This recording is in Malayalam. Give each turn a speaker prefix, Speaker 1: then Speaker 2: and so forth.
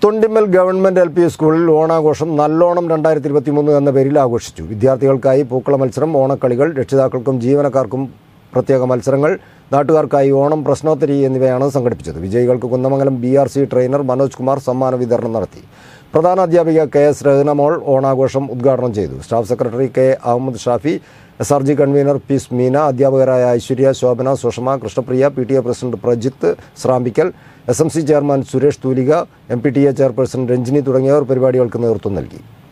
Speaker 1: തൊണ്ടിമ്മൽ ഗവൺമെന്റ് എൽ പി സ്കൂളിൽ ഓണാഘോഷം നല്ലോണം രണ്ടായിരത്തി ഇരുപത്തി മൂന്ന് എന്ന പേരിൽ ആഘോഷിച്ചു വിദ്യാർത്ഥികൾക്കായി പൂക്കള മത്സരം ഓണക്കളികൾ രക്ഷിതാക്കൾക്കും ജീവനക്കാർക്കും പ്രത്യേക മത്സരങ്ങൾ നാട്ടുകാർക്കായി ഓണം പ്രശ്നോത്തരി എന്നിവയാണ് സംഘടിപ്പിച്ചത് വിജയികൾക്ക് Kunnamangalam B R C trainer Manoj Kumar സമ്മാന വിതരണം നടത്തി പ്രധാന അധ്യാപിക കെ എസ് രഹനമോൾ ഓണാഘോഷം ഉദ്ഘാടനം ചെയ്തു staff secretary K Ahammed Shafi S R G convener P Smeena അധ്യാപകരായ Aishwarya Shobhana Sushama Krishnapriya P T A president Prajith Srambikkal S M C chairman Suresh Thoolika M P T A chairperson Ranjini തുടങ്ങിയവർ പരിപാടികൾക്ക് നേതൃത്വം നൽകി